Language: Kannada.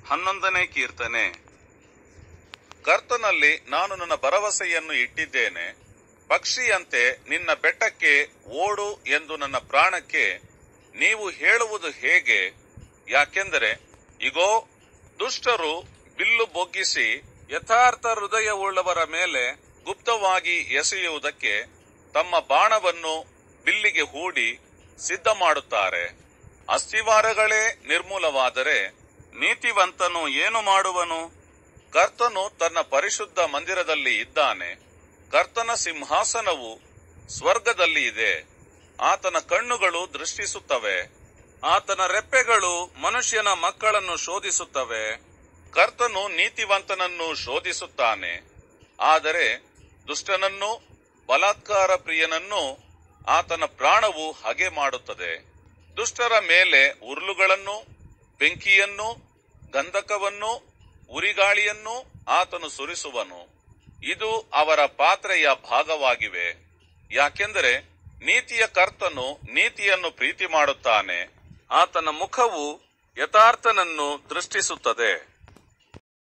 ಹನ್ನೊಂದನೇ ಕೀರ್ತನೆ ಕರ್ತನಲ್ಲಿ ನಾನು ನನ್ನ ಭರವಸೆಯನ್ನು ಇಟ್ಟಿದ್ದೇನೆ ಪಕ್ಷಿಯಂತೆ ನಿನ್ನ ಬೆಟ್ಟಕ್ಕೆ ಓಡು ಎಂದು ನನ್ನ ಪ್ರಾಣಕ್ಕೆ ನೀವು ಹೇಳುವುದು ಹೇಗೆ ಯಾಕೆಂದರೆ ಇಗೋ ದುಷ್ಟರು ಬಿಲ್ಲು ಬೊಗ್ಗಿಸಿ ಯಥಾರ್ಥ ಹೃದಯವುಳ್ಳವರ ಮೇಲೆ ಗುಪ್ತವಾಗಿ ಎಸೆಯುವುದಕ್ಕೆ ತಮ್ಮ ಬಾಣವನ್ನು ಬಿಲ್ಲಿಗೆ ಹೂಡಿ ಸಿದ್ಧ ಮಾಡುತ್ತಾರೆ ಅಸ್ಥಿವಾರಗಳೇ ನಿರ್ಮೂಲವಾದರೆ ನೀತಿವಂತನು ಏನು ಮಾಡುವನು ಕರ್ತನು ತನ್ನ ಪರಿಶುದ್ಧ ಮಂದಿರದಲ್ಲಿ ಇದ್ದಾನೆ ಕರ್ತನ ಸಿಂಹಾಸನವು ಸ್ವರ್ಗದಲ್ಲಿ ಇದೆ ಆತನ ಕಣ್ಣುಗಳು ದೃಷ್ಟಿಸುತ್ತವೆ ಆತನ ರೆಪ್ಪೆಗಳು ಮನುಷ್ಯನ ಮಕ್ಕಳನ್ನು ಶೋಧಿಸುತ್ತವೆ ಕರ್ತನು ನೀತಿವಂತನನ್ನು ಶೋಧಿಸುತ್ತಾನೆ ಆದರೆ ದುಷ್ಟನನ್ನು ಬಲಾತ್ಕಾರ ಪ್ರಿಯನನ್ನು ಆತನ ಪ್ರಾಣವು ಹಗೆ ಮಾಡುತ್ತದೆ ದುಷ್ಟರ ಮೇಲೆ ಉರುಳುಗಳನ್ನು ಬೆಂಕಿಯನ್ನು ಗಂಧಕವನ್ನು ಉರಿಗಾಳಿಯನ್ನು ಆತನು ಸುರಿಸುವನು ಇದು ಅವರ ಪಾತ್ರೆಯ ಭಾಗವಾಗಿವೆ ಯಾಕೆಂದರೆ ನೀತಿಯ ಕರ್ತನು ನೀತಿಯನ್ನು ಪ್ರೀತಿ ಮಾಡುತ್ತಾನೆ ಆತನ ಮುಖವು ಯಥಾರ್ಥನನ್ನು ದೃಷ್ಟಿಸುತ್ತದೆ